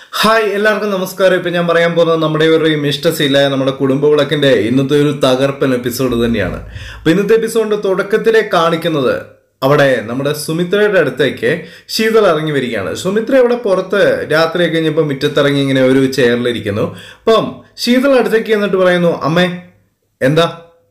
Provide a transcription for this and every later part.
Hi എല്ലാവർക്കും നമസ്കാരം ഇപ്പൊ ഞാൻ പറയാൻ പോകുന്നത് നമ്മുടെ ഒരു ഇഷ്ടശീല നമ്മുടെ കുടുംബ വിളക്കിന്റെ ഇന്നത്തെ ഒരു തകർപ്പൻ എപ്പിസോഡ് തന്നെയാണ് അപ്പൊ ഇന്നത്തെ എപ്പിസോഡിന്റെ തുടക്കത്തിലെ കാണിക്കുന്നത് അവിടെ നമ്മുടെ സുമിത്രയുടെ അടുത്തേക്ക് ശീതൾ ഇറങ്ങി വരികയാണ് സുമിത്ര ഇവിടെ പുറത്ത് രാത്രി കഴിഞ്ഞപ്പോൾ മുറ്റത്തിറങ്ങി ഇങ്ങനെ ഒരു ചെയറിലിരിക്കുന്നു അപ്പം ശീതൾ അടുത്തേക്ക് എന്നിട്ട് പറയുന്നു അമ്മേ എന്താ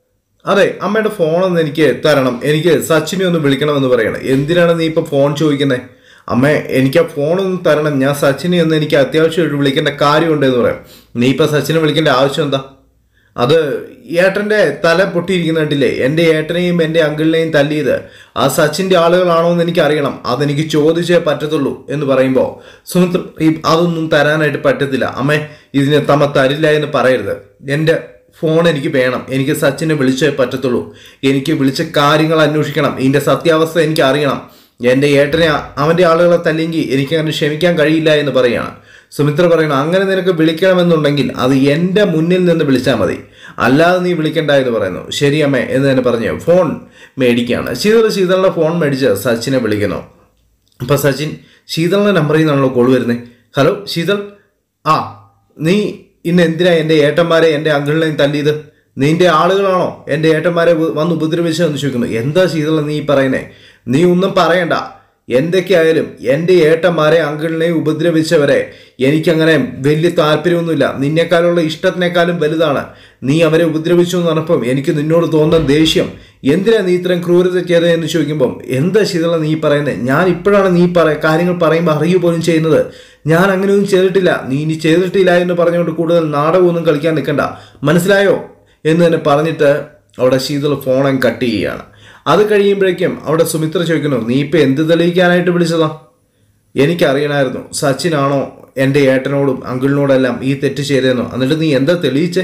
അതെ അമ്മയുടെ ഫോണൊന്ന് എനിക്ക് തരണം എനിക്ക് സച്ചിനെ ഒന്ന് വിളിക്കണമെന്ന് പറയണം എന്തിനാണ് നീ ഇപ്പൊ ഫോൺ ചോദിക്കുന്നത് അമ്മ എനിക്ക് ആ ഫോണൊന്ന് തരണം ഞാൻ സച്ചിനെ ഒന്ന് എനിക്ക് അത്യാവശ്യമായിട്ട് വിളിക്കേണ്ട കാര്യമുണ്ട് എന്ന് പറയാം നീ ഇപ്പൊ സച്ചിനെ വിളിക്കേണ്ട ആവശ്യം എന്താ അത് ഏട്ടന്റെ തല പൊട്ടിയിരിക്കുന്നിട്ടില്ലേ എൻ്റെ ഏട്ടനെയും എൻ്റെ അങ്കിളിനെയും തല്ലിയത് ആ സച്ചിന്റെ ആളുകളാണോ എന്ന് എനിക്ക് അറിയണം അതെനിക്ക് ചോദിച്ചേ പറ്റത്തുള്ളൂ എന്ന് പറയുമ്പോൾ സുമിത്ര ഈ അതൊന്നും തരാനായിട്ട് പറ്റത്തില്ല അമ്മേ ഇതിന് തമ്മ തരില്ല എന്ന് പറയരുത് എൻ്റെ ഫോൺ എനിക്ക് വേണം എനിക്ക് സച്ചിനെ വിളിച്ചേ പറ്റത്തുള്ളൂ എനിക്ക് വിളിച്ച കാര്യങ്ങൾ അന്വേഷിക്കണം ഇതിന്റെ സത്യാവസ്ഥ എനിക്ക് അറിയണം എൻ്റെ ഏട്ടനെ അവൻ്റെ ആളുകളെ തല്ലെങ്കിൽ എനിക്ക് അങ്ങനെ ക്ഷമിക്കാൻ കഴിയില്ല എന്ന് പറയാണ് സുമിത്ര പറയണം അങ്ങനെ നിനക്ക് വിളിക്കണമെന്നുണ്ടെങ്കിൽ അത് എൻ്റെ മുന്നിൽ നിന്ന് വിളിച്ചാൽ മതി അല്ലാതെ നീ വിളിക്കണ്ട എന്ന് പറയുന്നു ശരി അമ്മേ എന്ന് തന്നെ പറഞ്ഞു ഫോൺ മേടിക്കുകയാണ് ശീതൾ ശീതളിൻ്റെ ഫോൺ മേടിച്ച് സച്ചിനെ വിളിക്കുന്നു അപ്പൊ സച്ചിൻ ശീതളിന്റെ നമ്പറിൽ നിന്നാണല്ലോ കോൾ വരുന്നത് ഹലോ ശീതൾ ആ നീ ഇന്ന് എന്തിനാ എൻ്റെ ഏട്ടന്മാരെ എൻ്റെ അങ്കിളിനെയും തല്ലിയത് നിന്റെ ആളുകളാണോ എൻ്റെ ഏട്ടന്മാരെ വ- വന്ന് ഉപദ്രവിച്ചതെന്ന് ചോദിക്കുന്നു എന്താ ശീതള നീ പറയുന്നേ നീ ഒന്നും പറയണ്ട എന്തൊക്കെയായാലും എൻ്റെ ഏട്ടന്മാരെ അങ്കിളിനെയും ഉപദ്രവിച്ചവരെ എനിക്കങ്ങനെ വലിയ താല്പര്യമൊന്നുമില്ല നിന്നെക്കാളുള്ള ഇഷ്ടത്തിനേക്കാളും വലുതാണ് നീ അവരെ ഉപദ്രവിച്ചു എന്ന് പറഞ്ഞപ്പം എനിക്ക് നിന്നോട് തോന്നുന്ന ദേഷ്യം എന്തിനാ നീ ഇത്രയും ക്രൂരത ചെയ്തത് എന്ന് ചോദിക്കുമ്പം എന്താ ശീതള നീ പറയുന്നത് ഞാൻ ഇപ്പോഴാണ് നീ പറ കാര്യങ്ങൾ പറയുമ്പോൾ അറിയുക പോലും ചെയ്യുന്നത് ഞാൻ അങ്ങനെയൊന്നും ചെയ്തിട്ടില്ല നീ ഇനി ചെയ്തിട്ടില്ല എന്ന് പറഞ്ഞുകൊണ്ട് കൂടുതൽ നാടകമൊന്നും കളിക്കാൻ നിൽക്കണ്ട മനസ്സിലായോ എന്ന് തന്നെ പറഞ്ഞിട്ട് അവിടെ ശീതൾ ഫോൺ കട്ട് ചെയ്യുകയാണ് അത് കഴിയുമ്പോഴേക്കും അവിടെ സുമിത്ര ചോദിക്കുന്നു നീ ഇപ്പം എന്ത് തെളിയിക്കാനായിട്ട് വിളിച്ചതാ എനിക്കറിയണമായിരുന്നു സച്ചിനാണോ എൻ്റെ ഏട്ടനോടും അങ്കിളിനോടെല്ലാം ഈ തെറ്റ് ചെയ്തതെന്നോ എന്നിട്ട് നീ എന്താ തെളിയിച്ചേ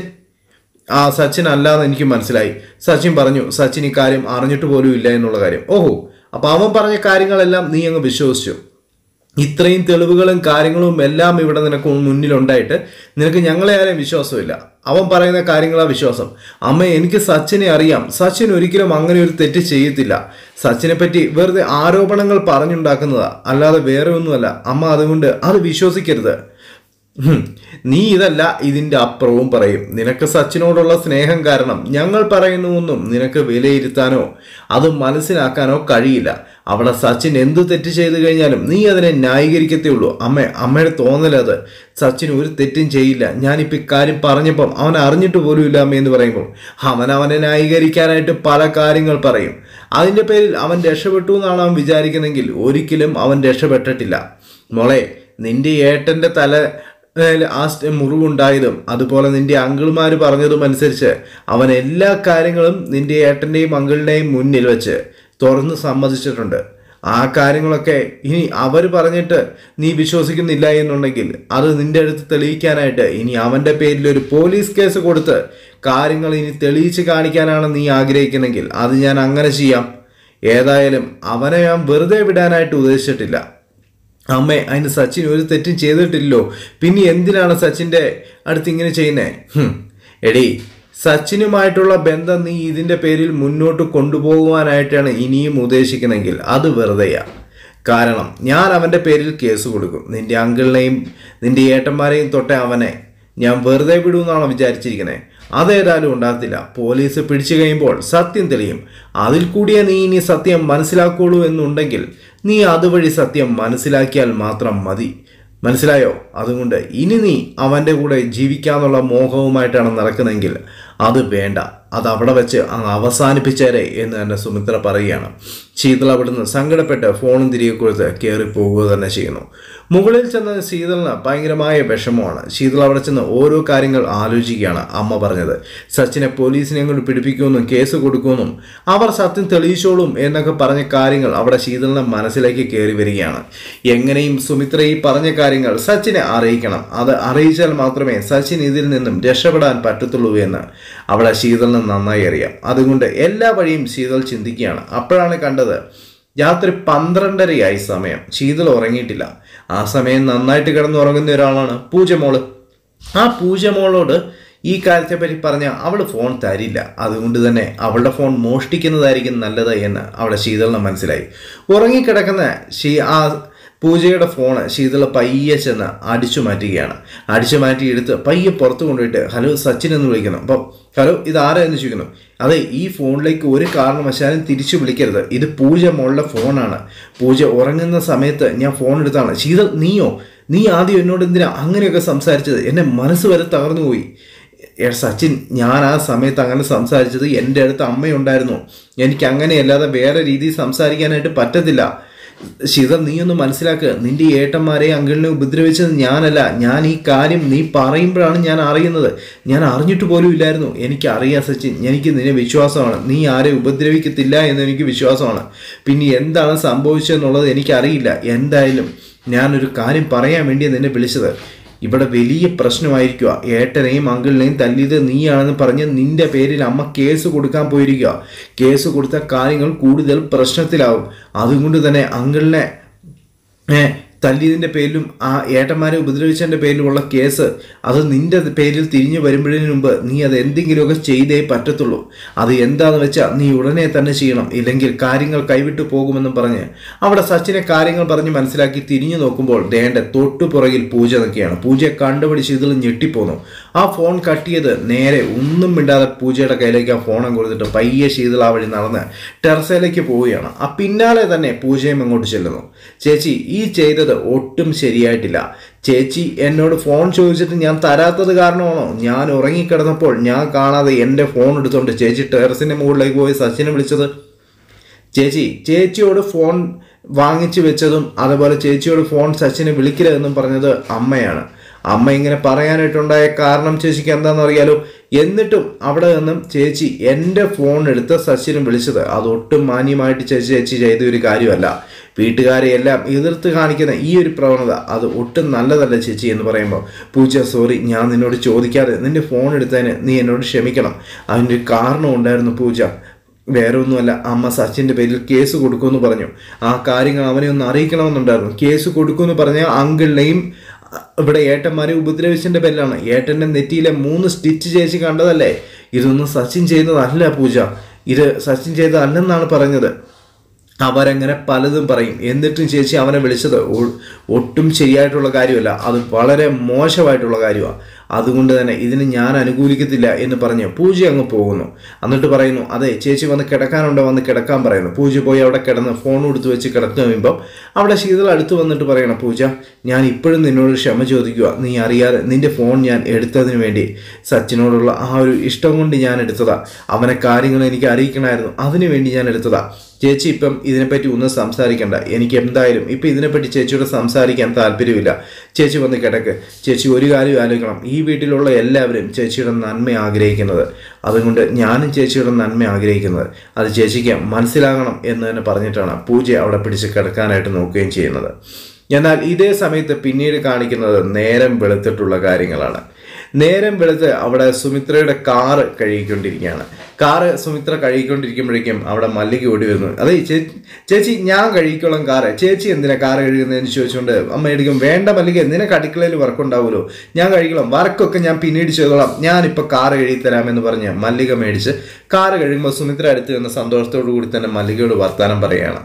ആ സച്ചിൻ അല്ലാന്ന് എനിക്ക് മനസ്സിലായി സച്ചിൻ പറഞ്ഞു സച്ചിൻ ഈ കാര്യം അറിഞ്ഞിട്ട് പോലും ഇല്ല എന്നുള്ള കാര്യം ഓഹോ അപ്പൊ അവൻ പറഞ്ഞ കാര്യങ്ങളെല്ലാം നീ അങ്ങ് വിശ്വസിച്ചു ഇത്രയും തെളിവുകളും കാര്യങ്ങളും എല്ലാം ഇവിടെ നിനക്ക് മുന്നിലുണ്ടായിട്ട് നിനക്ക് ഞങ്ങളെ ആരെയും വിശ്വാസമില്ല അവൻ പറയുന്ന കാര്യങ്ങളാ വിശ്വാസം അമ്മ എനിക്ക് സച്ചിനെ അറിയാം സച്ചിൻ ഒരിക്കലും അങ്ങനെ ഒരു തെറ്റ് ചെയ്യത്തില്ല സച്ചിനെ പറ്റി വെറുതെ ആരോപണങ്ങൾ പറഞ്ഞുണ്ടാക്കുന്നതാ അല്ലാതെ വേറെ ഒന്നുമല്ല അമ്മ അതുകൊണ്ട് അത് വിശ്വസിക്കരുത് ഹും. നീ ഇതല്ല ഇതിന്റെ അപ്പുറവും പറയും നിനക്ക് സച്ചിനോടുള്ള സ്നേഹം കാരണം ഞങ്ങൾ പറയുന്നതൊന്നും നിനക്ക് വിലയിരുത്താനോ അത് മനസ്സിലാക്കാനോ കഴിയില്ല അവിടെ സച്ചിൻ എന്ത് തെറ്റ് ചെയ്തു കഴിഞ്ഞാലും നീ അതിനെ ന്യായീകരിക്കത്തേ ഉള്ളൂ അമ്മ അമ്മയുടെ തോന്നലത് സച്ചിൻ ഒരു തെറ്റും ചെയ്യില്ല ഞാനിപ്പോൾ ഇക്കാര്യം പറഞ്ഞപ്പം അവൻ അറിഞ്ഞിട്ട് പോലും ഇല്ല അമ്മ എന്ന് പറയുമ്പോൾ അവൻ അവനെ ന്യായീകരിക്കാനായിട്ട് പല കാര്യങ്ങൾ പറയും അതിൻ്റെ പേരിൽ അവൻ രക്ഷപ്പെട്ടു എന്നാണ് അവൻ വിചാരിക്കുന്നെങ്കിൽ ഒരിക്കലും അവൻ രക്ഷപ്പെട്ടിട്ടില്ല മോളെ നിന്റെ ഏട്ടന്റെ തല ഏൽ ആ സ്റ്റ് മുറിവുണ്ടായതും അതുപോലെ നിന്റെ അങ്കിൾമാർ പറഞ്ഞതും അനുസരിച്ച് അവൻ എല്ലാ കാര്യങ്ങളും നിന്റെ ഏട്ടൻ്റെയും അങ്കിളിൻ്റെയും മുന്നിൽ വെച്ച് തുറന്ന് സമ്മതിച്ചിട്ടുണ്ട് ആ കാര്യങ്ങളൊക്കെ ഇനി അവർ പറഞ്ഞിട്ട് നീ വിശ്വസിക്കുന്നില്ല എന്നുണ്ടെങ്കിൽ അത് നിന്റെ അടുത്ത് തെളിയിക്കാനായിട്ട് ഇനി അവൻ്റെ പേരിൽ ഒരു പോലീസ് കേസ് കൊടുത്ത് കാര്യങ്ങൾ ഇനി തെളിയിച്ച് കാണിക്കാനാണ് നീ ആഗ്രഹിക്കുന്നെങ്കിൽ അത് ഞാൻ അങ്ങനെ ചെയ്യാം ഏതായാലും അവനെ ഞാൻ വെറുതെ വിടാനായിട്ട് ഉദ്ദേശിച്ചിട്ടില്ല അമ്മേ അതിന് സച്ചിൻ ഒരു തെറ്റും ചെയ്തിട്ടില്ലല്ലോ പിന്നെ എന്തിനാണ് സച്ചിൻ്റെ അടുത്ത് ഇങ്ങനെ ചെയ്യുന്നേ ഹും. എടീ സച്ചിനുമായിട്ടുള്ള ബന്ധം നീ ഇതിൻ്റെ പേരിൽ മുന്നോട്ട് കൊണ്ടുപോകുവാനായിട്ടാണ് ഇനിയും ഉദ്ദേശിക്കുന്നെങ്കിൽ അത് വെറുതെയാ കാരണം ഞാൻ അവൻ്റെ പേരിൽ കേസ് കൊടുക്കും നിന്റെ അങ്കിളിനെയും നിന്റെ ഏട്ടന്മാരെയും തൊട്ടേ അവനെ ഞാൻ വെറുതെ വിടുമെന്നാണോ വിചാരിച്ചിരിക്കുന്നത് അതേതായാലും ഉണ്ടാകത്തില്ല പോലീസ് പിടിച്ചു കഴിയുമ്പോൾ സത്യം തെളിയും അതിൽ കൂടിയേ നീ ഇനി സത്യം മനസ്സിലാക്കുള്ളൂ എന്നുണ്ടെങ്കിൽ നീ അതുവഴി സത്യം മനസ്സിലാക്കിയാൽ മാത്രം മതി മനസ്സിലായോ അതുകൊണ്ട് ഇനി നീ അവൻ്റെ കൂടെ ജീവിക്കാന്നുള്ള മോഹവുമായിട്ടാണ് നടക്കുന്നതെങ്കിൽ അത് വേണ്ട അത് അവിടെ വെച്ച് അങ്ങ് അവസാനിപ്പിച്ചേരെ എന്ന് തന്നെ സുമിത്ര പറയുകയാണ് ശീതൾ അവിടുന്ന് സങ്കടപ്പെട്ട് ഫോണും തിരികെ കൊടുത്ത് കയറി പോവുക തന്നെ ചെയ്യുന്നു മുകളിൽ ചെന്ന ശീതളിന് ഭയങ്കരമായ വിഷമമാണ് ശീതൾ അവിടെ ചെന്ന് ഓരോ കാര്യങ്ങൾ ആലോചിക്കുകയാണ് അമ്മ പറഞ്ഞത് സച്ചിനെ പോലീസിനെ കൊണ്ട് പിടിപ്പിക്കുമെന്നും കേസ് കൊടുക്കുമെന്നും അവർ സത്യം തെളിയിച്ചോളും എന്നൊക്കെ പറഞ്ഞ കാര്യങ്ങൾ അവിടെ ശീതളിന്റെ മനസ്സിലേക്ക് കയറി വരികയാണ് എങ്ങനെയും സുമിത്ര ഈ പറഞ്ഞ കാര്യങ്ങൾ സച്ചിനെ അറിയിക്കണം അത് അറിയിച്ചാൽ മാത്രമേ സച്ചിൻ ഇതിൽ നിന്നും രക്ഷപ്പെടാൻ പറ്റത്തുള്ളൂ എന്ന് അവിടെ ശീതളിന് നന്നായി അറിയാം അതുകൊണ്ട് എല്ലാ വഴിയും ശീതൾ ചിന്തിക്കുകയാണ് അപ്പോഴാണ് കണ്ടത് രാത്രി പന്ത്രണ്ടരയായി സമയം ശീതൾ ഉറങ്ങിയിട്ടില്ല ആ സമയം നന്നായിട്ട് കിടന്നുറങ്ങുന്ന ഒരാളാണ് പൂജമോള് ആ പൂജമോളോട് ഈ കാര്യത്തെപ്പറ്റി പറഞ്ഞ അവൾ ഫോൺ തരില്ല അതുകൊണ്ട് തന്നെ അവളുടെ ഫോൺ മോഷ്ടിക്കുന്നതായിരിക്കും നല്ലത് എന്ന് അവിടെ ശീതളിന് മനസ്സിലായി ഉറങ്ങിക്കിടക്കുന്ന ഷീ ആ പൂജയുടെ ഫോണ് ശീതള പയ്യെ ചെന്ന് അടിച്ചു മാറ്റുകയാണ് അടിച്ചു മാറ്റി എടുത്ത് പയ്യെ പുറത്ത് കൊണ്ടുപോയിട്ട് ഹലോ സച്ചിൻ എന്ന് വിളിക്കുന്നു അപ്പം ഹലോ ഇത് ആരാ എന്ന് ചോദിക്കുന്നു അതെ ഈ ഫോണിലേക്ക് ഒരു കാരണവശാലും തിരിച്ചു വിളിക്കരുത് ഇത് പൂജ മോളുടെ ഫോണാണ് പൂജ ഉറങ്ങുന്ന സമയത്ത് ഞാൻ ഫോൺ എടുത്താണ് ശീതൾ നീയോ നീ ആദ്യം എന്നോട് എന്തിനാ അങ്ങനെയൊക്കെ സംസാരിച്ചത് എന്നെ മനസ്സ് വരെ തകർന്നു പോയി എ, സച്ചിൻ ഞാൻ ആ സമയത്ത് അങ്ങനെ സംസാരിച്ചത് എൻ്റെ അടുത്ത് അമ്മയുണ്ടായിരുന്നു എനിക്ക് അങ്ങനെയല്ലാതെ വേറെ രീതിയിൽ സംസാരിക്കാനായിട്ട് പറ്റത്തില്ല ശീതൾ നീ ഒന്ന് മനസ്സിലാക്കുക നിന്റെ ഈ ഏട്ടന്മാരെ അങ്കിളിനെ ഉപദ്രവിച്ചത് ഞാനല്ല ഞാൻ ഈ കാര്യം നീ പറയുമ്പോഴാണ് ഞാൻ അറിയുന്നത് ഞാൻ അറിഞ്ഞിട്ട് പോലും ഇല്ലായിരുന്നു എനിക്ക് അറിയാം സച്ചിൻ എനിക്ക് നിന്നെ വിശ്വാസമാണ് നീ ആരെ ഉപദ്രവിക്കത്തില്ല എന്ന് എനിക്ക് വിശ്വാസമാണ് പിന്നെ എന്താണ് സംഭവിച്ചതെന്നുള്ളത് എനിക്കറിയില്ല എന്തായാലും ഞാനൊരു കാര്യം പറയാൻ വേണ്ടി നിന്നെ വിളിച്ചത് ഇവിടെ വലിയ പ്രശ്നമായിരിക്കുക ഏട്ടനെയും അങ്കിളിനെയും തല്ലിയത് നീയാണെന്ന് പറഞ്ഞ് നിന്റെ പേരിൽ അമ്മ കേസ് കൊടുക്കാൻ പോയിരിക്കുക കേസ് കൊടുത്ത കാര്യങ്ങൾ കൂടുതൽ പ്രശ്നത്തിലാവും അതുകൊണ്ട് തന്നെ അങ്കിളിനെ ഏ, തല്ലിയതിൻ്റെ പേരിലും ആ ഏട്ടന്മാരെ ഉപദ്രവിച്ചതിൻ്റെ പേരിലുമുള്ള കേസ് അത് നിന്റെ പേരിൽ തിരിഞ്ഞു വരുമ്പോഴതിന് മുമ്പ് നീ അത് എന്തെങ്കിലുമൊക്കെ ചെയ്തേ പറ്റത്തുള്ളൂ അത് എന്താണെന്ന് വെച്ചാൽ നീ ഉടനെ തന്നെ ചെയ്യണം ഇല്ലെങ്കിൽ കാര്യങ്ങൾ കൈവിട്ടു പോകുമെന്നും പറഞ്ഞ് അവിടെ സച്ചിനെ കാര്യങ്ങൾ പറഞ്ഞ് മനസ്സിലാക്കി തിരിഞ്ഞു നോക്കുമ്പോൾ ദേണ്ട തൊട്ടു പുറകിൽ പൂജ നിൽക്കുകയാണ് പൂജയെ കണ്ടുപിടിച്ച് ഇതിൽ ഞെട്ടിപ്പോന്നു ആ ഫോൺ കട്ടിയത് നേരെ ഒന്നും മിണ്ടാതെ പൂജയുടെ കയ്യിലേക്ക് ആ ഫോണും കൊടുത്തിട്ട് പയ്യെ ശീതള ആ വഴി നടന്ന് ടെറസയിലേക്ക് പോവുകയാണ് ആ പിന്നാലെ തന്നെ പൂജയും അങ്ങോട്ട് ചെല്ലുന്നു ചേച്ചി ഈ ചെയ്തത് ഒട്ടും ശരിയായിട്ടില്ല ചേച്ചി എന്നോട് ഫോൺ ചോദിച്ചിട്ട് ഞാൻ തരാത്തത് കാരണമാണോ ഞാൻ ഉറങ്ങിക്കിടന്നപ്പോൾ ഞാൻ കാണാതെ എൻ്റെ ഫോൺ എടുത്തോണ്ട് ചേച്ചി ടെറസിൻ്റെ മുകളിലേക്ക് പോയി സച്ചിനെ വിളിച്ചത് ചേച്ചി ചേച്ചിയോട് ഫോൺ വാങ്ങിച്ചു വെച്ചതും അതുപോലെ ചേച്ചിയോട് ഫോൺ സച്ചിനെ വിളിക്കരുതെന്നും പറഞ്ഞത് അമ്മയാണ് അമ്മ ഇങ്ങനെ പറയാനായിട്ടുണ്ടായ കാരണം ചേച്ചിക്ക് എന്താണെന്ന് അറിയാലോ എന്നിട്ടും അവിടെ നിന്നും ചേച്ചി എൻ്റെ ഫോൺ എടുത്ത് സച്ചിനെ വിളിച്ചത് അതൊട്ടും മാന്യമായിട്ട് ചേച്ചി ചേച്ചി ചെയ്ത ഒരു കാര്യമല്ല വീട്ടുകാരെ എല്ലാം എതിർത്ത് കാണിക്കുന്ന ഈ ഒരു പ്രവണത അത് ഒട്ടും നല്ലതല്ല ചേച്ചി എന്ന് പറയുമ്പോൾ പൂജ സോറി ഞാൻ നിന്നോട് ചോദിക്കാതെ നിന്റെ ഫോൺ എടുത്തതിന് നീ എന്നോട് ക്ഷമിക്കണം അതിൻ്റെ ഒരു കാരണം ഉണ്ടായിരുന്നു പൂജ വേറെ ഒന്നുമല്ല അമ്മ സച്ചിൻ്റെ പേരിൽ കേസ് കൊടുക്കുമെന്ന് പറഞ്ഞു ആ കാര്യങ്ങൾ അവനെ ഒന്ന് അറിയിക്കണമെന്നുണ്ടായിരുന്നു കേസ് കൊടുക്കുമെന്ന് പറഞ്ഞ അങ്കിളിനെയും അഹ്, ഇവിടെ ഏട്ടന്മാരെ ഉപദ്രവിച്ചതിൻ്റെ പേരിലാണ് ഏട്ടൻ്റെ നെറ്റിയിലെ മൂന്ന് സ്റ്റിച്ച് ചേച്ചി കണ്ടതല്ലേ ഇതൊന്നും സച്ചിൻ ചെയ്യുന്നതല്ല പൂജ ഇത് സച്ചിൻ ചെയ്തതല്ലെന്നാണ് പറഞ്ഞത് അവരങ്ങനെ പലതും പറയും എന്നിട്ടും ചേച്ചി അവനെ വിളിച്ചത് ഒ- ഒട്ടും ശരിയായിട്ടുള്ള കാര്യമല്ല അത് വളരെ മോശമായിട്ടുള്ള കാര്യമാണ് അതുകൊണ്ട് തന്നെ ഇതിന് ഞാൻ അനുകൂലിക്കത്തില്ല എന്ന് പറഞ്ഞ് പൂജ അങ്ങ് പോകുന്നു എന്നിട്ട് പറയുന്നു അതെ ചേച്ചി വന്ന് കിടക്കാനുണ്ടോ വന്ന് കിടക്കാൻ പറയുന്നു പൂജ പോയി അവിടെ കിടന്ന് ഫോൺ കൊടുത്ത് വെച്ച് കിടന്നു കഴിയുമ്പം അവിടെ ശീതൾ അടുത്ത് വന്നിട്ട് പറയണം പൂജ ഞാൻ ഇപ്പോഴും നിന്നോട് ക്ഷമ ചോദിക്കുക നീ അറിയാതെ നിന്റെ ഫോൺ ഞാൻ എടുത്തതിന് വേണ്ടി സച്ചിനോടുള്ള ആ ഒരു ഇഷ്ടം കൊണ്ട് ഞാൻ എടുത്തതാ അവനെ കാര്യങ്ങൾ എനിക്ക് അറിയിക്കണമായിരുന്നു അതിനു വേണ്ടി ഞാൻ എടുത്തതാ ചേച്ചി ഇപ്പം ഇതിനെപ്പറ്റി ഒന്നും സംസാരിക്കണ്ട എനിക്ക് എന്തായാലും ഇപ്പം ഇതിനെപ്പറ്റി ചേച്ചിയോട് സംസാരിക്കാൻ താല്പര്യമില്ല ചേച്ചി വന്ന് കിടക്ക് ചേച്ചി ഒരു കാര്യം ആലോചിക്കണം ഈ വീട്ടിലുള്ള എല്ലാവരും ചേച്ചിയുടെ നന്മ ആഗ്രഹിക്കുന്നത് അതുകൊണ്ട് ഞാനും ചേച്ചിയുടെ നന്മ ആഗ്രഹിക്കുന്നത് അത് ചേച്ചിക്ക് മനസ്സിലാകണം എന്ന് തന്നെ പറഞ്ഞിട്ടാണ് പൂജ അവിടെ പിടിച്ച് കിടക്കാനായിട്ട് നോക്കുകയും ചെയ്യുന്നത് എന്നാൽ ഇതേ സമയത്ത് പിന്നീട് കാണിക്കുന്നത് നേരം വെളുത്തിട്ടുള്ള കാര്യങ്ങളാണ് നേരം വെളുത്ത് അവിടെ സുമിത്രയുടെ കാറ് കഴുകിക്കൊണ്ടിരിക്കുകയാണ് കാറ് സുമിത്ര കഴുകിക്കൊണ്ടിരിക്കുമ്പോഴേക്കും അവിടെ മല്ലിക ഓടി വരുന്നു അതെ ചേ- ചേച്ചി ഞാൻ കഴുകിക്കോളാം കാറ് ചേച്ചി എന്തിനാ കാറ് കഴുകുന്നതെന്ന് ചോദിച്ചുകൊണ്ട് അമ്മ എടുക്കും വേണ്ട മല്ലിക നിനക്ക് അടുക്കളയിൽ വർക്ക് ഉണ്ടാവുമല്ലോ ഞാൻ കഴിക്കണം വർക്കൊക്കെ ഞാൻ പിന്നീട് ചെയ്തോളാം ഞാനിപ്പോൾ കാറ് കഴുകി തരാമെന്ന് പറഞ്ഞ് മല്ലിക മേടിച്ച് കാറ് കഴുകുമ്പോൾ സുമിത്ര അടുത്ത് നിന്ന് സന്തോഷത്തോടു കൂടി തന്നെ മല്ലികയോട് വർത്താനം പറയുകയാണ്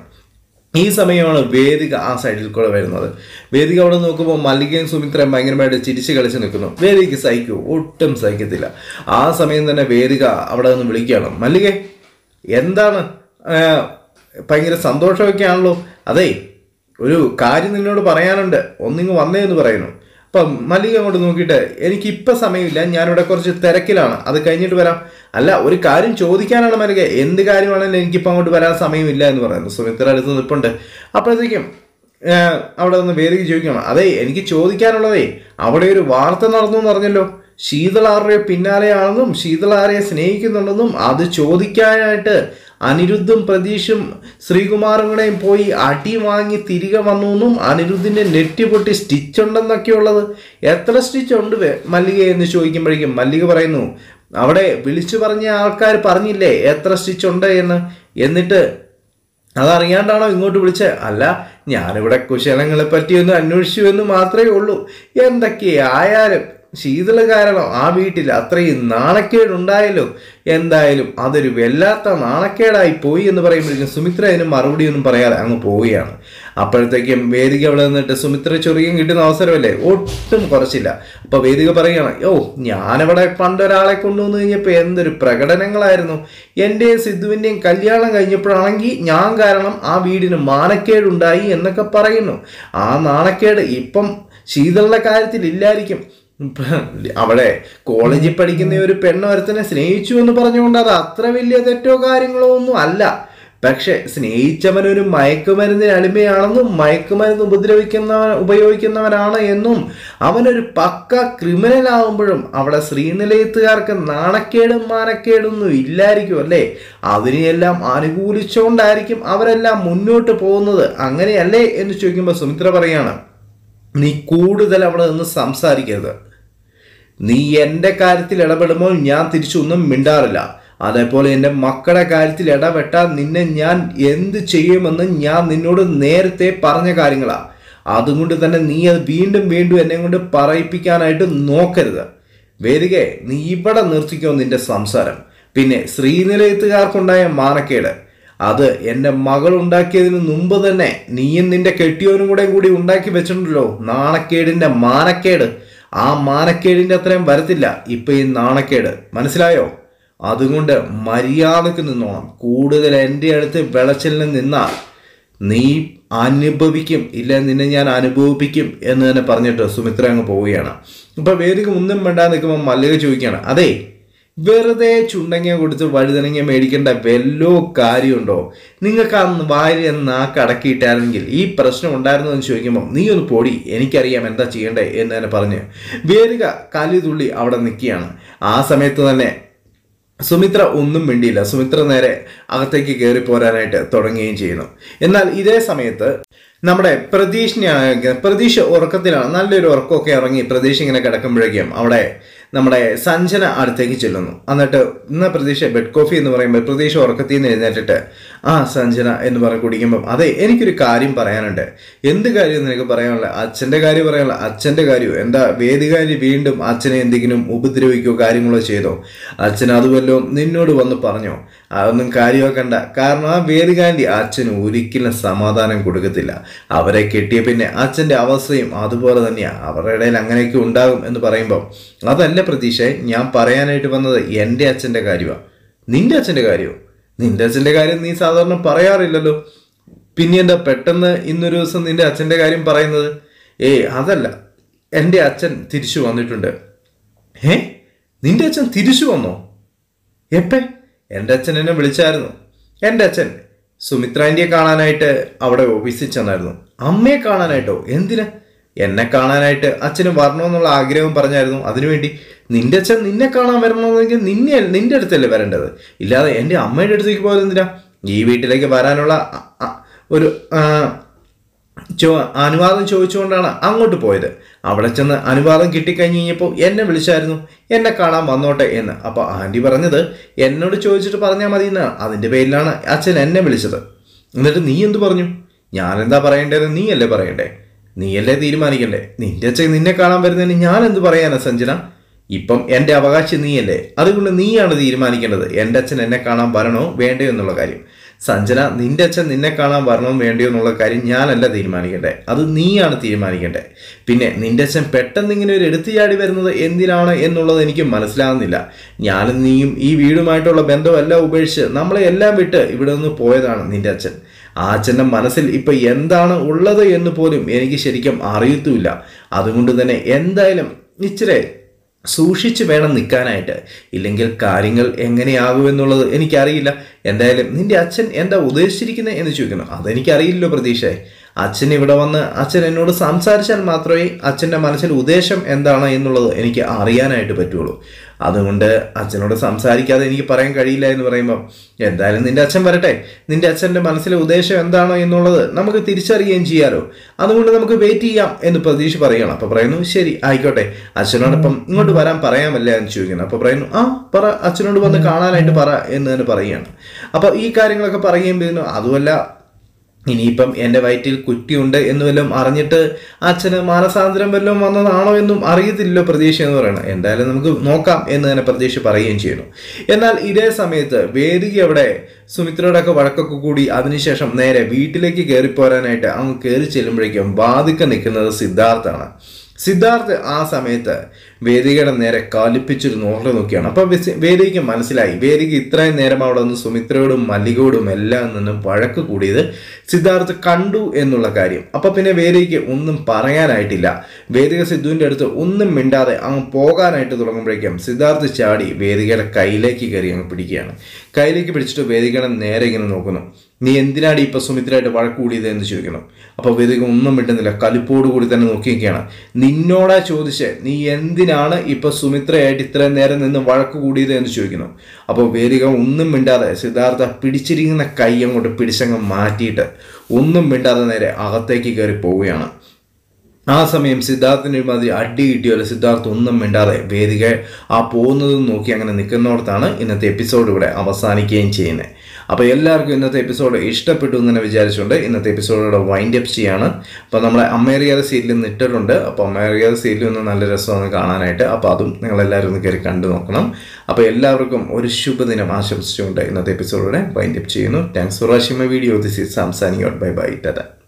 ഈ സമയമാണ് വേദിക ആ സൈഡിൽ കൂടെ വരുന്നത് വേദിക അവിടെ നോക്കുമ്പോൾ മല്ലികയും സുമിത്രയും ഭയങ്കരമായിട്ട് ചിരിച്ച് കളിച്ച് നിൽക്കുന്നു വേദിക്ക് സഹിക്കൂ ഒട്ടും സഹിക്കത്തില്ല ആ സമയം തന്നെ വേദിക അവിടെ നിന്ന് വിളിക്കുകയാണ് മല്ലികെ എന്താണ് ആ, ഭയങ്കര സന്തോഷമൊക്കെ ആണല്ലോ അതേ ഒരു കാര്യം നിന്നോട് പറയാനുണ്ട് ഒന്നിങ്ങ് വന്നേ എന്ന് പറയുന്നു അപ്പം മല്ലിക അങ്ങോട്ട് നോക്കിയിട്ട് എനിക്ക് ഇപ്പം സമയമില്ല ഞാനിവിടെ കുറച്ച് തിരക്കിലാണ് അത് കഴിഞ്ഞിട്ട് വരാം അല്ല ഒരു കാര്യം ചോദിക്കാനാണ് മല്ലിക എന്ത് കാര്യമാണെങ്കിലും എനിക്കിപ്പോൾ അങ്ങോട്ട് വരാൻ സമയമില്ല എന്ന് പറയുന്നു സുമിത്ര അടുത്ത് നിൽപ്പുണ്ട് അപ്പോഴത്തേക്കും ഏഹ്, അവിടെ നിന്ന് വേദിക്ക് ചോദിക്കണം അതെ എനിക്ക് ചോദിക്കാനുള്ളതേ അവിടെ ഒരു വാർത്ത നടന്നു എന്ന് പറഞ്ഞല്ലോ ശീതൾ ആരുടെ പിന്നാലെയാണെന്നും ശീതൾ ആരെ സ്നേഹിക്കുന്നുണ്ടെന്നും അത് ചോദിക്കാനായിട്ട് അനിരുദ്ധും പ്രതീഷും ശ്രീകുമാറും കൂടെയും പോയി അടി വാങ്ങി തിരികെ വന്നു എന്നും അനിരുദ്ധിന്റെ നെറ്റി പൊട്ടി സ്റ്റിച്ച് ഉണ്ടെന്നൊക്കെ ഉള്ളത് എത്ര സ്റ്റിച്ച് ഉണ്ട് വേ- മല്ലിക എന്ന് ചോദിക്കുമ്പോഴേക്കും മല്ലിക പറയുന്നു അവിടെ വിളിച്ചു പറഞ്ഞ ആൾക്കാർ പറഞ്ഞില്ലേ എത്ര സ്റ്റിച്ച് ഉണ്ട് എന്ന് എന്നിട്ട് അതറിയാണ്ടാണോ ഇങ്ങോട്ട് വിളിച്ചത് അല്ല ഞാനിവിടെ കുശലങ്ങളെ പറ്റി ഒന്ന് അന്വേഷിച്ചു എന്ന് മാത്രമേ ഉള്ളൂ എന്തൊക്കെ ആയാലും ശീതള കാരണം ആ വീട്ടിൽ അത്രയും നാണക്കേടുണ്ടായല്ലോ എന്തായാലും അതൊരു വല്ലാത്ത നാണക്കേടായി പോയി എന്ന് പറയുമ്പോഴേക്കും സുമിത്ര അതിന് മറുപടി ഒന്നും പറയാതെ അങ്ങ് പോവുകയാണ് അപ്പോഴത്തേക്കും വേദിക അവിടെ നിന്നിട്ട് സുമിത്ര ചൊറിയും കിട്ടുന്ന അവസരമല്ലേ ഒട്ടും കുറച്ചില്ല അപ്പൊ വേദിക പറയുകയാണ് ഓ ഞാനവിടെ പണ്ടൊരാളെ കൊണ്ടുവന്നു കഴിഞ്ഞപ്പോൾ എന്തൊരു പ്രകടനങ്ങളായിരുന്നു എൻ്റെ സിദ്ധുവിൻ്റെയും കല്യാണം കഴിഞ്ഞപ്പോഴാണെങ്കിൽ ഞാൻ കാരണം ആ വീടിന് മാനക്കേടുണ്ടായി എന്നൊക്കെ പറയുന്നു ആ നാണക്കേട് ഇപ്പം ശീതളുടെ കാര്യത്തിൽ ഇല്ലായിരിക്കും അവിടെ കോളേജിൽ പഠിക്കുന്ന ഒരു പെണ്ണൊരുത്തനെ സ്നേഹിച്ചു എന്ന് പറഞ്ഞുകൊണ്ട് അത് അത്ര വലിയ തെറ്റോ കാര്യങ്ങളോ ഒന്നും അല്ല പക്ഷെ സ്നേഹിച്ചവൻ ഒരു മയക്കുമരുന്നിന് അടിമയാണെന്നും മയക്കുമരുന്ന് ഉപദ്രവിക്കുന്നവൻ ഉപയോഗിക്കുന്നവനാണ് എന്നും അവനൊരു പക്ക ക്രിമിനൽ ആവുമ്പോഴും അവിടെ ശ്രീനിലയത്തുകാർക്ക് നാണക്കേടും മാനക്കേടൊന്നും ഇല്ലായിരിക്കും അല്ലേ അതിനെയെല്ലാം അനുകൂലിച്ചുകൊണ്ടായിരിക്കും അവരെല്ലാം മുന്നോട്ട് പോകുന്നത് അങ്ങനെയല്ലേ എന്ന് ചോദിക്കുമ്പോൾ സുമിത്ര പറയാണ് നീ കൂടുതൽ അവിടെ നിന്ന് സംസാരിക്കരുത് നീ എൻ്റെ കാര്യത്തിൽ ഇടപെടുമ്പോൾ ഞാൻ തിരിച്ചൊന്നും മിണ്ടാറില്ല അതേപോലെ എൻ്റെ മക്കളുടെ കാര്യത്തിൽ ഇടപെട്ടാൽ നിന്നെ ഞാൻ എന്ത് ചെയ്യുമെന്ന് ഞാൻ നിന്നോട് നേരത്തെ പറഞ്ഞ കാര്യങ്ങളാ അതുകൊണ്ട് തന്നെ നീ അത് വീണ്ടും വീണ്ടും എന്നെ കൊണ്ട് പറയിപ്പിക്കാനായിട്ട് നോക്കരുത് വേദികെ നീ ഇവിടെ നിർത്തിക്കോ നിന്റെ സംസാരം പിന്നെ ശ്രീനിലയത്തുകാർക്കുണ്ടായ മാനക്കേട് അത് എൻ്റെ മകൾ ഉണ്ടാക്കിയതിന് മുമ്പ് തന്നെ നീയും നിന്റെ കെട്ടിയവനും കൂടെ കൂടി ഉണ്ടാക്കി വെച്ചിട്ടുണ്ടല്ലോ നാണക്കേടിൻ്റെ മാനക്കേട് ആ മാനക്കേടിൻ്റെ അത്രയും വരത്തില്ല ഇപ്പൊ ഈ നാണക്കേട് മനസ്സിലായോ അതുകൊണ്ട് മര്യാദക്ക് നിന്നോണം കൂടുതൽ എൻ്റെ അടുത്ത് വിളച്ചിലിന് നിന്നാൽ നീ അനുഭവിക്കും ഇല്ല നിന്നെ ഞാൻ അനുഭവിപ്പിക്കും എന്ന് തന്നെ പറഞ്ഞിട്ട് സുമിത്ര അങ്ങ് പോവുകയാണ് ഇപ്പൊ വേദിക ഒന്നും വേണ്ടാ നിൽക്കുമ്പോൾ മല്ലിക ചോദിക്കുകയാണ് അതെ വെറുതെ ചുണ്ടങ്ങ കൊടുത്ത് വഴുതനങ്ങ മേടിക്കേണ്ട വല്ലോ കാര്യമുണ്ടോ നിങ്ങൾക്ക് ആ വായിൽ നാക്കടക്കിയിട്ടായിരുന്നെങ്കിൽ ഈ പ്രശ്നം ഉണ്ടായിരുന്നു എന്ന് ചോദിക്കുമ്പോൾ നീ ഒന്ന് പൊടി എനിക്കറിയാം എന്താ ചെയ്യണ്ടേ എന്ന് തന്നെ പറഞ്ഞ് വേദിക കലിതുള്ളി അവിടെ നിൽക്കുകയാണ് ആ സമയത്ത് തന്നെ സുമിത്ര ഒന്നും മിണ്ടിയില്ല സുമിത്ര നേരെ അകത്തേക്ക് കയറി പോരാനായിട്ട് തുടങ്ങുകയും ചെയ്യുന്നു എന്നാൽ ഇതേ സമയത്ത് നമ്മുടെ പ്രതീഷിനെ പ്രതീഷ് ഉറക്കത്തിലാണ് നല്ലൊരു ഉറക്കമൊക്കെ ഇറങ്ങി പ്രതീഷ് ഇങ്ങനെ കിടക്കുമ്പോഴേക്കും അവിടെ നമ്മുടെ സഞ്ജന അടുത്തേക്ക് ചെല്ലുന്നു എന്നിട്ട് ഇന്ന പ്രതീക്ഷ ബെഡ് കോഫി എന്ന് പറയുമ്പോൾ പ്രതീക്ഷ ഉറക്കത്തിൽ നിന്ന് എഴുന്നേറ്റിട്ട് ആ സഞ്ജന എന്ന് പറഞ്ഞ് കുടിക്കുമ്പം അതെ എനിക്കൊരു കാര്യം പറയാനുണ്ട് എന്ത് കാര്യം നിനക്ക് പറയാനുള്ള അച്ഛൻ്റെ കാര്യം പറയാനുള്ള അച്ഛൻ്റെ കാര്യം എന്താ വേദികാരി വീണ്ടും അച്ഛനെ എന്തെങ്കിലും ഉപദ്രവിക്കുകയോ കാര്യങ്ങളോ ചെയ്തോ അച്ഛൻ അതുവല്ലോ നിന്നോട് വന്ന് പറഞ്ഞോ അതൊന്നും കാര്യമാക്കണ്ട കാരണം ആ വേദികാന്റി അച്ഛന് ഒരിക്കലും സമാധാനം കൊടുക്കത്തില്ല അവരെ കെട്ടിയ പിന്നെ അച്ഛൻ്റെ അവസ്ഥയും അതുപോലെ തന്നെയാണ് അവരുടെ ഇടയിൽ അങ്ങനെയൊക്കെ ഉണ്ടാകും എന്ന് പറയുമ്പോൾ അതല്ല പ്രതീക്ഷ ഞാൻ പറയാനായിട്ട് വന്നത് എൻ്റെ അച്ഛൻ്റെ കാര്യമാണ് നിന്റെ അച്ഛൻ്റെ കാര്യമോ നിന്റെ അച്ഛൻ്റെ കാര്യം നീ സാധാരണ പറയാറില്ലല്ലോ പിന്നെ എന്താ പെട്ടെന്ന് ഇന്നൊരു ദിവസം നിന്റെ അച്ഛൻ്റെ കാര്യം പറയുന്നത് ഏയ് അതല്ല എൻ്റെ അച്ഛൻ തിരിച്ചു വന്നിട്ടുണ്ട് ഏ നിന്റെ അച്ഛൻ തിരിച്ചു വന്നോ എപ്പേ എൻ്റെ അച്ഛൻ എന്നെ വിളിച്ചായിരുന്നു എൻ്റെ അച്ഛൻ സുമിത്രാൻ്റിയെ കാണാനായിട്ട് അവിടെ ഓഫീസിൽ ചെന്നായിരുന്നു അമ്മയെ കാണാനായിട്ടോ എന്തിന് എന്നെ കാണാനായിട്ട് അച്ഛന് വരണമെന്നുള്ള ആഗ്രഹം പറഞ്ഞായിരുന്നു അതിനുവേണ്ടി നിന്റെ അച്ഛൻ നിന്നെ കാണാൻ വരണമെന്നെങ്കിൽ നിന്നെ നിന്റെ അടുത്തല്ലേ വരേണ്ടത് ഇല്ലാതെ എൻ്റെ അമ്മയുടെ അടുത്തേക്ക് പോയത് എന്തിനാ ഈ വീട്ടിലേക്ക് വരാനുള്ള അ- അ- ഒരു ആ, ചോ അനുവാദം ചോദിച്ചുകൊണ്ടാണ് അങ്ങോട്ട് പോയത് അവിടെ ചെന്ന് അനുവാദം കിട്ടിക്കഴിഞ്ഞ് കഴിഞ്ഞപ്പോൾ എന്നെ വിളിച്ചായിരുന്നു എന്നെ കാണാൻ വന്നോട്ടെ എന്ന് അപ്പോൾ ആൻറ്റി പറഞ്ഞത് എന്നോട് ചോദിച്ചിട്ട് പറഞ്ഞാൽ മതി എന്നാണ് അതിൻ്റെ പേരിലാണ് അച്ഛൻ എന്നെ വിളിച്ചത് എന്നിട്ട് നീ എന്ത് പറഞ്ഞു ഞാനെന്താ പറയേണ്ടത് നീയല്ലേ പറയണ്ടേ നീയല്ലേ തീരുമാനിക്കണ്ടേ നിന്റെ അച്ഛൻ നിന്നെ കാണാൻ വരുന്നതിന് ഞാൻ എന്ത് പറയാനാ സഞ്ജന ഇപ്പം എൻ്റെ അവകാശി നീയല്ലേ അതുകൊണ്ട് നീയാണ് തീരുമാനിക്കേണ്ടത് എൻ്റെ അച്ഛൻ എന്നെ കാണാൻ വരണോ വേണ്ടയോ എന്നുള്ള കാര്യം സഞ്ജന നിന്റെ അച്ഛൻ നിന്നെ കാണാൻ വരണോ വേണ്ടയോ എന്നുള്ള കാര്യം ഞാനല്ല തീരുമാനിക്കണ്ടേ അത് നീയാണ് തീരുമാനിക്കേണ്ടേ പിന്നെ നിന്റെ അച്ഛൻ പെട്ടെന്ന് ഇങ്ങനെ ഒരു എടുത്തുചാടി വരുന്നത് എന്തിനാണ് എന്നുള്ളത് എനിക്ക് മനസ്സിലാകുന്നില്ല ഞാനും നീയും ഈ വീടുമായിട്ടുള്ള ബന്ധമെല്ലാം ഉപേക്ഷിച്ച് നമ്മളെ എല്ലാം വിട്ട് ഇവിടെ നിന്ന് പോയതാണ് നിന്റെ അച്ഛൻ ആ അച്ഛൻ്റെ മനസ്സിൽ ഇപ്പൊ എന്താണ് ഉള്ളത് എന്ന് പോലും എനിക്ക് ശരിക്കും അറിയത്തുമില്ല അതുകൊണ്ട് തന്നെ എന്തായാലും ഇച്ചിരി സൂക്ഷിച്ച് വേണം നിൽക്കാനായിട്ട് ഇല്ലെങ്കിൽ കാര്യങ്ങൾ എങ്ങനെയാകുമെന്നുള്ളത് എനിക്കറിയില്ല എന്തായാലും നിന്റെ അച്ഛൻ എന്താ ഉദ്ദേശിച്ചിരിക്കുന്നത് എന്ന് ചോദിക്കുന്നു അതെനിക്കറിയില്ലല്ലോ പ്രതീക്ഷയെ അച്ഛൻ ഇവിടെ വന്ന് അച്ഛൻ എന്നോട് സംസാരിച്ചാൽ മാത്രമേ അച്ഛൻ്റെ മനസ്സിൽ ഉദ്ദേശം എന്താണ് എന്നുള്ളത് എനിക്ക് അറിയാനായിട്ട് പറ്റുള്ളൂ അതുകൊണ്ട് അച്ഛനോട് സംസാരിക്കാതെ എനിക്ക് പറയാൻ കഴിയില്ല എന്ന് പറയുമ്പോൾ എന്തായാലും നിന്റെ അച്ഛൻ വരട്ടെ നിന്റെ അച്ഛൻ്റെ മനസ്സിലെ ഉദ്ദേശം എന്താണോ എന്നുള്ളത് നമുക്ക് തിരിച്ചറിയുകയും ചെയ്യാലോ അതുകൊണ്ട് നമുക്ക് വെയിറ്റ് ചെയ്യാം എന്ന് പ്രതീക്ഷ പറയുകയാണ് അപ്പോൾ പറയുന്നു ശരി ആയിക്കോട്ടെ അച്ഛനോടൊപ്പം ഇങ്ങോട്ട് വരാൻ പറയാമല്ലേ എന്ന് ചോദിക്കുന്നു അപ്പോൾ പറയുന്നു ആ പറ അച്ഛനോട് വന്ന് കാണാനായിട്ട് പറ എന്ന് തന്നെ പറയുകയാണ് അപ്പോൾ ഈ കാര്യങ്ങളൊക്കെ പറയുമ്പോൾ അതുമല്ല ഇനിയിപ്പം എൻ്റെ വയറ്റിൽ കുറ്റിയുണ്ട് എന്ന് വല്ലതും അറിഞ്ഞിട്ട് അച്ഛന് മാനസാന്തരം വല്ലതും വന്നതാണോ എന്നും അറിയത്തില്ലല്ലോ പ്രതീക്ഷ എന്ന് പറയുന്നത് എന്തായാലും നമുക്ക് നോക്കാം എന്ന് തന്നെ പ്രതീക്ഷ പറയുകയും ചെയ്യുന്നു എന്നാൽ ഇതേ സമയത്ത് വേദിക അവിടെ സുമിത്രയോടൊക്കെ വഴക്കൊക്കെ കൂടി അതിനുശേഷം നേരെ വീട്ടിലേക്ക് കയറിപ്പോരാനായിട്ട് അങ്ങ് കയറി ചെല്ലുമ്പോഴേക്കും വാതിക്ക നിൽക്കുന്നത് സിദ്ധാർത്ഥാണ് സിദ്ധാർത്ഥ് ആ സമയത്ത് വേദികയുടെ നേരെ കാലിപ്പിച്ചൊരു നോട്ടം നോക്കിയാണ് അപ്പൊ വിസി- വേദികയ്ക്ക് മനസ്സിലായി വേദിക ഇത്രയും നേരം അവിടെ നിന്ന് സുമിത്രയോടും മല്ലികയോടും എല്ലാം നിന്നും വഴക്ക് കൂടിയത് സിദ്ധാർത്ഥ് കണ്ടു എന്നുള്ള കാര്യം അപ്പൊ പിന്നെ വേദികയ്ക്ക് ഒന്നും പറയാനായിട്ടില്ല വേദിക സിദ്ധുവിന്റെ അടുത്ത് ഒന്നും മിണ്ടാതെ അങ്ങ് പോകാനായിട്ട് തുടങ്ങുമ്പോഴേക്കും സിദ്ധാർത്ഥ് ചാടി വേദികയുടെ കയ്യിലേക്ക് കയറി അങ്ങ് പിടിക്കുകയാണ് കയ്യിലേക്ക് പിടിച്ചിട്ട് വേദികയുടെ നേരെ ഇങ്ങനെ നോക്കുന്നു നീ എന്തിനാണ് ഇപ്പൊ സുമിത്രയായിട്ട് വഴക്ക് കൂടിയത് എന്ന് ചോദിക്കണം അപ്പോൾ വേദിക ഒന്നും മിണ്ടുന്നില്ല കലിപ്പോട് കൂടി തന്നെ നോക്കിയൊക്കെയാണ് നിന്നോടാ ചോദിച്ച് നീ എന്തിനാണ് ഇപ്പൊ സുമിത്രയായിട്ട് ഇത്രയും നേരം നിന്ന് വഴക്ക് കൂടിയത് എന്ന് ചോദിക്കുന്നു അപ്പോൾ വേദിക ഒന്നും മിണ്ടാതെ സിദ്ധാർത്ഥ പിടിച്ചിരിക്കുന്ന കൈ അങ്ങോട്ട് പിടിച്ചങ്ങ് മാറ്റിയിട്ട് ഒന്നും മിണ്ടാതെ നേരെ അകത്തേക്ക് കയറി പോവുകയാണ് ആ സമയം സിദ്ധാർത്ഥിന് ഒരുമാതിരി അടി കിട്ടിയല്ലോ സിദ്ധാർത്ഥ് ഒന്നും മിണ്ടാതെ വേദിക ആ പോകുന്നതും നോക്കി അങ്ങനെ നിൽക്കുന്നിടത്താണ് ഇന്നത്തെ എപ്പിസോഡ് ഇവിടെ അവസാനിക്കുകയും ചെയ്യുന്നത് അപ്പോൾ എല്ലാവർക്കും ഇന്നത്തെ എപ്പിസോഡ് ഇഷ്ടപ്പെട്ടു എന്ന് തന്നെ വിചാരിച്ചുകൊണ്ട് ഇന്നത്തെ എപ്പിസോഡോടെ വൈൻഡ് അപ്പ് ചെയ്യാണ് അപ്പോൾ നമ്മളെ അമ്മേറിയാതെ സീരിയൽ നിന്ന് ഇട്ടിട്ടുണ്ട് അപ്പോൾ അമ്മേറിയാതെ സീരിയൽ ഒന്ന് നല്ല രസമാണ് കാണാനായിട്ട് അപ്പോൾ അതും നിങ്ങളെല്ലാവരും ഒന്ന് കയറി കണ്ടു നോക്കണം അപ്പോൾ എല്ലാവർക്കും ഒരു ശുഭദിനം ആശംസിച്ചുകൊണ്ട് ഇന്നത്തെ എപ്പിസോഡോടെ വൈൻഡ് അപ്പ് ചെയ്യുന്നു thanks for watching my video this is സാംസാനി ബൈ ബൈ ടാറ്റ